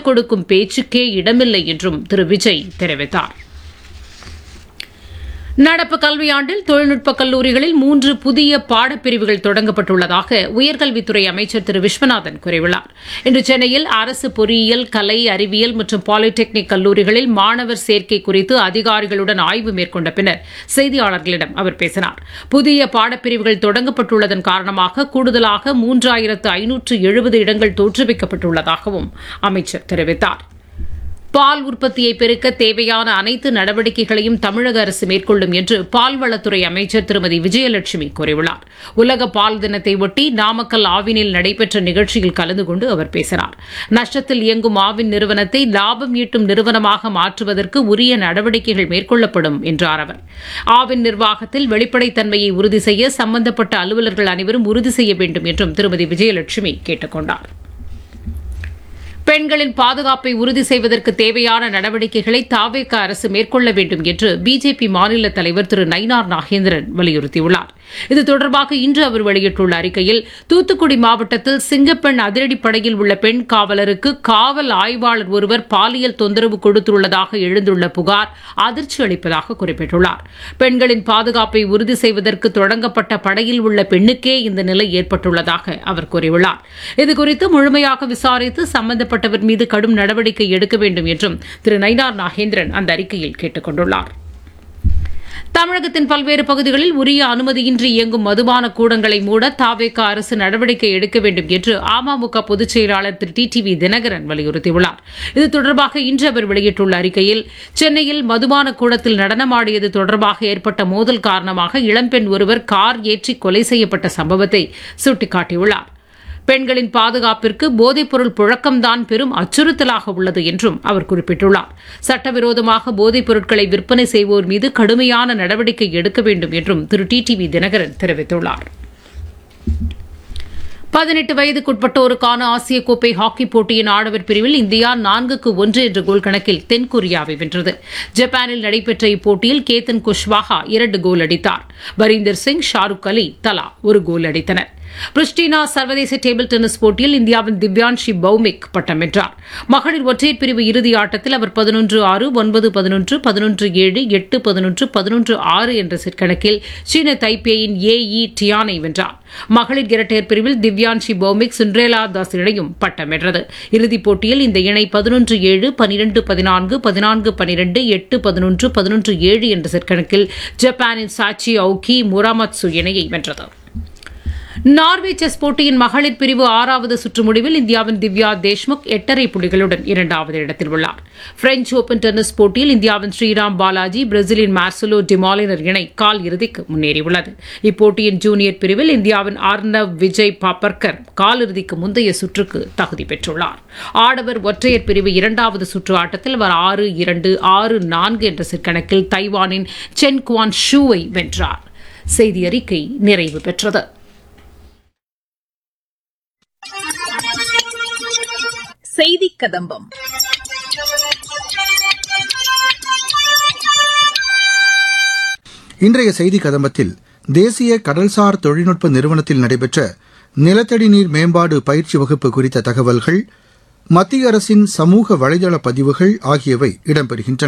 விட்டுக் கொடுக்கும் பேச்சுக்கே இடமில்லை என்றும் திரு விஜய் தெரிவித்தார் நடப்பு கல்வியாண்டில் தொழில்நுட்ப கல்லூரிகளில் மூன்று புதிய பாடப்பிரிவுகள் தொடங்கப்பட்டுள்ளதாக உயர்கல்வித்துறை அமைச்சர் திரு விஸ்வநாதன் கூறியுள்ளார் இன்று சென்னையில் அரசு பொறியியல் கலை அறிவியல் மற்றும் பாலிடெக்னிக் கல்லூரிகளில் மாணவர் சேர்க்கை குறித்து அதிகாரிகளுடன் ஆய்வு மேற்கொண்ட பின்னர் செய்தியாளர்களிடம் அவர் பேசினார் புதிய பாடப்பிரிவுகள் தொடங்கப்பட்டுள்ளதன் காரணமாக கூடுதலாக மூன்றாயிரத்து ஐநூற்று எழுபது இடங்கள் தோற்றுவிக்கப்பட்டுள்ளதாகவும் அமைச்சர் தெரிவித்தார் பால் உற்பத்தியை பெருக்க தேவையான அனைத்து நடவடிக்கைகளையும் தமிழக அரசு மேற்கொள்ளும் என்று பால்வளத்துறை அமைச்சர் திருமதி விஜயலட்சுமி கூறியுள்ளார் உலக பால் தினத்தை ஒட்டி நாமக்கல் ஆவினில் நடைபெற்ற நிகழ்ச்சியில் கலந்து கொண்டு அவர் பேசினார் நஷ்டத்தில் இயங்கும் ஆவின் நிறுவனத்தை லாபம் ஈட்டும் நிறுவனமாக மாற்றுவதற்கு உரிய நடவடிக்கைகள் மேற்கொள்ளப்படும் என்றார் அவர் ஆவின் நிர்வாகத்தில் வெளிப்படைத்தன்மையை உறுதி செய்ய சம்பந்தப்பட்ட அலுவலர்கள் அனைவரும் உறுதி செய்ய வேண்டும் என்றும் திருமதி விஜயலட்சுமி கேட்டுக் கொண்டாா் பெண்களின் பாதுகாப்பை உறுதி செய்வதற்கு தேவையான நடவடிக்கைகளை தாவேக அரசு மேற்கொள்ள வேண்டும் என்று பிஜேபி மாநில தலைவர் திரு நயினார் நாகேந்திரன் வலியுறுத்தியுள்ளார் இது தொடர்பாக இன்று அவர் வெளியிட்டுள்ள அறிக்கையில் தூத்துக்குடி மாவட்டத்தில் சிங்கப்பெண் அதிரடிப்படையில் உள்ள பெண் காவலருக்கு காவல் ஆய்வாளர் ஒருவர் பாலியல் தொந்தரவு கொடுத்துள்ளதாக எழுந்துள்ள புகார் அதிர்ச்சி அளிப்பதாக குறிப்பிட்டுள்ளார் பெண்களின் பாதுகாப்பை உறுதி செய்வதற்கு தொடங்கப்பட்ட படையில் உள்ள பெண்ணுக்கே இந்த நிலை ஏற்பட்டுள்ளதாக அவர் கூறியுள்ளார் இதுகுறித்து முழுமையாக விசாரித்து சம்பந்தப்பட்ட சம்பந்தப்பட்டவர் மீது கடும் நடவடிக்கை எடுக்க வேண்டும் என்றும் திரு நயினார் நாகேந்திரன் அந்த அறிக்கையில் கேட்டுக் கொண்டுள்ளார் தமிழகத்தின் பல்வேறு பகுதிகளில் உரிய அனுமதியின்றி இயங்கும் மதுபான கூடங்களை மூட தாவேக அரசு நடவடிக்கை எடுக்க வேண்டும் என்று அமமுக பொதுச் செயலாளர் திரு டி டிவி தினகரன் வலியுறுத்தியுள்ளார் இது தொடர்பாக இன்று அவர் வெளியிட்டுள்ள அறிக்கையில் சென்னையில் மதுபான கூடத்தில் நடனமாடியது தொடர்பாக ஏற்பட்ட மோதல் காரணமாக இளம்பெண் ஒருவர் கார் ஏற்றி கொலை செய்யப்பட்ட சம்பவத்தை சுட்டிக்காட்டியுள்ளார் பெண்களின் பாதுகாப்பிற்கு போதைப்பொருள் புழக்கம்தான் பெரும் அச்சுறுத்தலாக உள்ளது என்றும் அவர் குறிப்பிட்டுள்ளார் சட்டவிரோதமாக போதைப் பொருட்களை விற்பனை செய்வோர் மீது கடுமையான நடவடிக்கை எடுக்க வேண்டும் என்றும் திரு டி டிவி தினகரன் தெரிவித்துள்ளார் பதினெட்டு வயதுக்குட்பட்டோருக்கான ஆசிய கோப்பை ஹாக்கி போட்டியின் ஆடவர் பிரிவில் இந்தியா நான்குக்கு ஒன்று என்ற கோல் கணக்கில் தென்கொரியாவை வென்றது ஜப்பானில் நடைபெற்ற இப்போட்டியில் கேத்தன் குஷ்வாஹா இரண்டு கோல் அடித்தார் பரீந்தர் சிங் ஷாருக் அலி தலா ஒரு கோல் அடித்தனர் பிரிஸ்டினா சர்வதேச டேபிள் டென்னிஸ் போட்டியில் இந்தியாவின் திவ்யான்ஷி பௌமிக் பட்டம் வென்றார் மகளிர் ஒற்றையர் பிரிவு இறுதி ஆட்டத்தில் அவர் பதினொன்று ஆறு ஒன்பது பதினொன்று பதினொன்று ஏழு எட்டு பதினொன்று பதினொன்று ஆறு என்ற செட் கணக்கில் சீன தைப்பேயின் ஏ இ டியானை வென்றார் மகளிர் இரட்டையர் பிரிவில் திவ்யான்ஷி பௌமிக் சுண்ட்ரேலா தாஸ் இணையும் பட்டம் வென்றது இறுதிப் போட்டியில் இந்த இணை பதினொன்று ஏழு பனிரெண்டு பதினான்கு பதினான்கு பனிரெண்டு எட்டு பதினொன்று பதினொன்று ஏழு என்ற செட் கணக்கில் ஜப்பானின் சாச்சி அவுகி முராமத்சு இணையை வென்றது நார்வே செஸ் போட்டியின் மகளிர் பிரிவு ஆறாவது சுற்று முடிவில் இந்தியாவின் திவ்யா தேஷ்முக் எட்டரை புள்ளிகளுடன் இரண்டாவது இடத்தில் உள்ளார் பிரெஞ்ச் ஓபன் டென்னிஸ் போட்டியில் இந்தியாவின் ஸ்ரீராம் பாலாஜி பிரேசிலின் மார்சலோ டிமாலினர் இணை கால் இறுதிக்கு முன்னேறியுள்ளது இப்போட்டியின் ஜூனியர் பிரிவில் இந்தியாவின் ஆர்னவ் விஜய் பாப்பர்கர் காலிறுதிக்கு முந்தைய சுற்றுக்கு தகுதி பெற்றுள்ளார் ஆடவர் ஒற்றையர் பிரிவு இரண்டாவது சுற்று ஆட்டத்தில் அவர் ஆறு இரண்டு ஆறு நான்கு என்ற செட் கணக்கில் தைவானின் சென் குவான் ஷூவை வென்றார் செய்தி அறிக்கை நிறைவு பெற்றது செய்தி கதம்பம் இன்றைய செய்தி கதம்பத்தில் தேசிய கடல்சார் தொழில்நுட்ப நிறுவனத்தில் நடைபெற்ற நிலத்தடி நீர் மேம்பாடு பயிற்சி வகுப்பு குறித்த தகவல்கள் மத்திய அரசின் சமூக வலைதள பதிவுகள் ஆகியவை இடம்பெறுகின்றன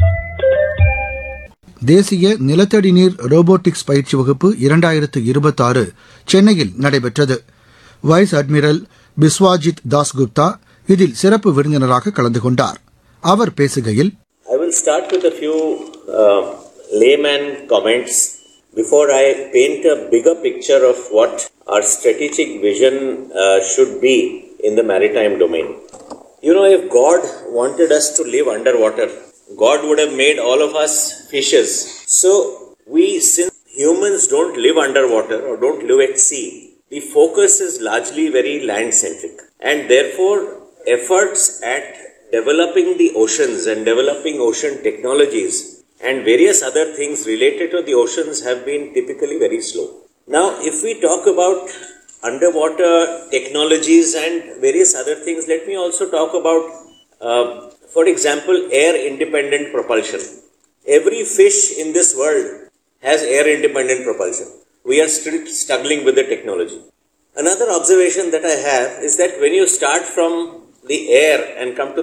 தேசிய நிலத்தடி நீர் ரோபோட்டிக்ஸ் பயிற்சி வகுப்பு இரண்டாயிரத்து இருபத்தாறு சென்னையில் நடைபெற்றது வைஸ் அட்மிரல் பிஸ்வாஜித் தாஸ்குப்தா இதில் சிறப்பு விருந்தினராக கலந்து கொண்டார் அவர் பேசுகையில் I will start with a few uh, layman comments before I paint a bigger picture of what our strategic vision uh, should be in the maritime domain. You know, if God wanted us to live underwater, God would have made all of us fishes. So, we, since humans don't live underwater or don't live at sea, the focus is largely very land centric. And therefore, efforts at developing the oceans and developing ocean technologies and various other things related to the oceans have been typically very slow. Now, if we talk about underwater technologies and various other things, let me also talk about, uh, for example, air independent propulsion. Every fish in this world has air independent propulsion. We are still struggling with the technology. Another observation that I have is that when you start from the air and come to